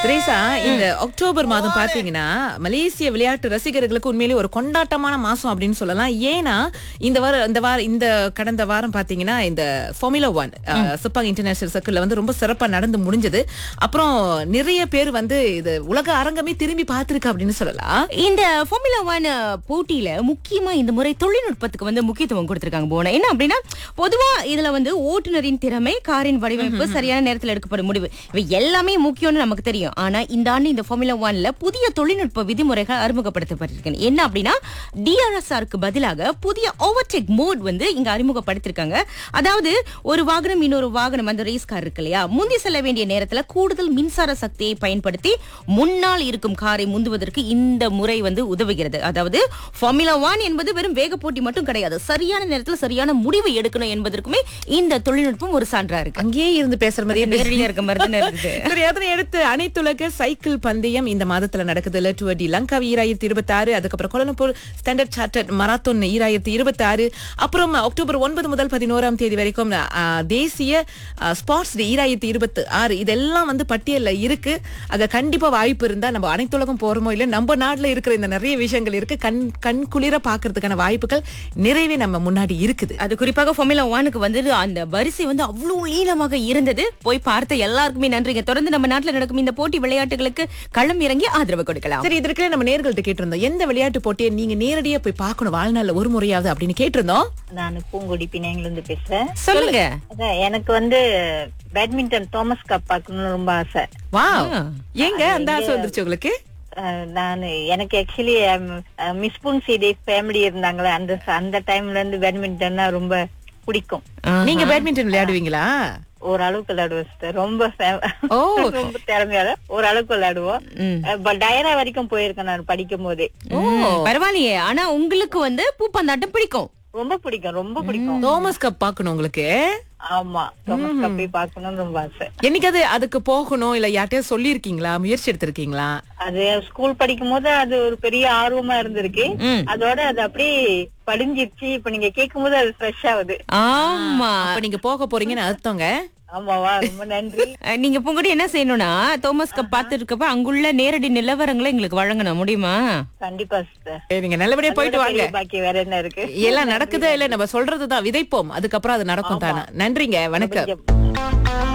திரேசா இந்த அக்டோபர் மாதம் பாத்தீங்கன்னா மலேசிய விளையாட்டு ரசிகர்களுக்கு உண்மையிலேயே ஒரு கொண்டாட்டமான மாசம் அப்படின்னு சொல்லலாம் ஏன்னா இந்த வாரம் இந்த வாரம் இந்த கடந்த வாரம் பாத்தீங்கன்னா இந்த ஃபார்முலா ஒன் சிப்பாங் இன்டர்நேஷனல் சர்க்கிள்ல வந்து ரொம்ப சிறப்பா நடந்து முடிஞ்சது அப்புறம் நிறைய பேர் வந்து இது உலக அரங்கமே திரும்பி பார்த்திருக்கு அப்படின்னு சொல்லலாம் இந்த ஃபார்முலா ஒன் போட்டியில முக்கியமா இந்த முறை தொழில்நுட்பத்துக்கு வந்து முக்கியத்துவம் கொடுத்திருக்காங்க போன என்ன அப்படின்னா பொதுவா இதுல வந்து ஓட்டுநரின் திறமை காரின் வடிவமைப்பு சரியான நேரத்தில் எடுக்கப்படும் முடிவு இவை எல்லாமே முக்கியம்னு நமக்கு தெரியும் ஆனா இந்த ஆண்டு இந்த ஃபார்முலா ஒன்ல புதிய தொழில்நுட்ப விதிமுறைகள் அறிமுகப்படுத்தப்பட்டிருக்கு என்ன அப்படின்னா டிஆர்எஸ்ஆருக்கு பதிலாக புதிய ஓவர்டேக் மோட் வந்து இங்க அறிமுகப்படுத்திருக்காங்க அதாவது ஒரு வாகனம் இன்னொரு வாகனம் அந்த ரேஸ் கார் இருக்கு இல்லையா முந்தி செல்ல வேண்டிய நேரத்துல கூடுதல் மின்சார சக்தியை பயன்படுத்தி முன்னால் இருக்கும் காரை முந்துவதற்கு இந்த முறை வந்து உதவுகிறது அதாவது ஃபார்முலா ஒன் என்பது வெறும் வேக போட்டி மட்டும் கிடையாது சரியான நேரத்துல சரியான முடிவு எடுக்கணும் என்பதற்குமே இந்த தொழில்நுட்பம் ஒரு சான்றா இருக்கு அங்கேயே இருந்து பேசுற மாதிரியே நேரடியா இருக்க மாதிரி தானே இருக்குது சரி அதனை அடுத்து அனைத்துலக சைக்கிள் பந்தயம் இந்த மாதத்துல நடக்குது லட்டுவடி லங்கா ஈராயிரத்தி இருபத்தி ஆறு அதுக்கப்புறம் கோலம்பூர் ஸ்டாண்டர்ட் சார்ட்டர்ட் மராத்தோன் ஈராயிரத்தி இருபத்தி ஆறு அப்புறம் அக்டோபர் ஒன்பது முதல் பதினோராம் தேதி வரைக்கும் ஆ, தேசிய ஆ, ஸ்போர்ட்ஸ் டே ஈராயிரத்தி இருபத்தி ஆறு இதெல்லாம் வந்து பட்டியல்ல இருக்கு அங்க கண்டிப்பா வாய்ப்பு இருந்தா நம்ம அனைத்துலகம் போறோமோ இல்ல நம்ம நாட்டுல இருக்கிற இந்த நிறைய விஷயங்கள் இருக்கு கண் கண் குளிர பாக்குறதுக்கான வாய்ப்புகள் நிறையவே நம்ம முன்னாடி இருக்குது அது குறிப்பாக ஃபார்முலா ஒனுக்கு வந்து அந்த வரிசை வந்து அவ்வளவு நீளமாக இருந்தது போய் பார்த்த எல்லாருக்குமே நன்றிங்க தொடர்ந்து நம்ம நாட்டுல நடக்கும் இந்த போட்டி விளையாட்டுகளுக்கு களம் இறங்கி ஆதரவு கொடுக்கலாம் சரி இதற்கு நம்ம நேர்கள்ட்ட கேட்டிருந்தோம் எந்த விளையாட்டு போட்டியை நீங்க நேரடியா போய் பார்க்கணும் வாழ்நாள்ல ஒரு முறையாவது அப்படின்னு கேட்டிருந்தோம் நான் பூங்கொடி பிணையங்கள்ல இருந்து பேசுறேன் சொல்லுங்க அதான் எனக்கு வந்து பேட்மிண்டன் தாமஸ் கப் பார்க்கணும்னு ரொம்ப ஆசை வா ஆ. ஏங்க அந்த ஆசை வந்துருச்சு உங்களுக்கு அஹ் நான் எனக்கு ஆக்சுவலி மிஸ் புன் சிடி ஃபேமிலி இருந்தாங்களே அந்த அந்த டைம்ல இருந்து பேட்மிண்டன்னா ரொம்ப பிடிக்கும் நீங்க பேட்மிண்டன் விளையாடுவீங்களா ஓரளவுக்கு விளையாடுவோம் sister. ரொம்ப fa- ஓ. ரொம்ப திறமையால ஓரளவுக்கு விளையாடுவோம் ம். பட் டயரா வரைக்கும் போயிருக்கேன் நான் படிக்கும் போதே ம், பரவாயில்லையே ஆனா உங்களுக்கு வந்து பூப்பந்தாட்டம் பிடிக்கும் ரொம்ப பிடிக்கும் ரொம்ப பிடிக்கும் தோமஸ் கப் பார்க்கணும் உங்களுக்கு ஆமா தாமஸ் கப் போய் பார்க்கணும்னு ரொம்ப ஆசை என்னைக்காவது அதுக்கு போகணும் இல்ல யார்கிட்டயும் சொல்லி இருக்கீங்களா முயற்சி எடுத்திருக்கீங்களா அது ஸ்கூல் படிக்கும் போது அது ஒரு பெரிய ஆர்வமா இருந்திருக்கு ம். அதோட அது அப்படியே படிஞ்சிருச்சு இப்ப நீங்க கேட்கும் போது அது ஃப்ரெஷ் ஆகுது ஆமா அப்ப நீங்க போக போறீங்கன்னு அர்த்தங்க ஆமாவா ரொம்ப நன்றி அஹ், நீங்க பூங்கொடி என்ன செய்யணும்னா தோமஸ் கப் பார்த்து இருக்கப்ப அங்குள்ள நேரடி நிலவரங்களை எங்களுக்கு வழங்கணும் முடியுமா கண்டிப்பா சிஸ்டர் சரி, நீங்க நல்லபடியா போயிட்டு வாங்க பாக்கி வேற என்ன இருக்கு எல்லாம் நடக்குதா இல்ல நம்ம சொல்றதுதான் விதைப்போம் அதுக்கப்புறம் அது நடக்கும் தானே நன்றிங்க வணக்கம் கொஞ்சம்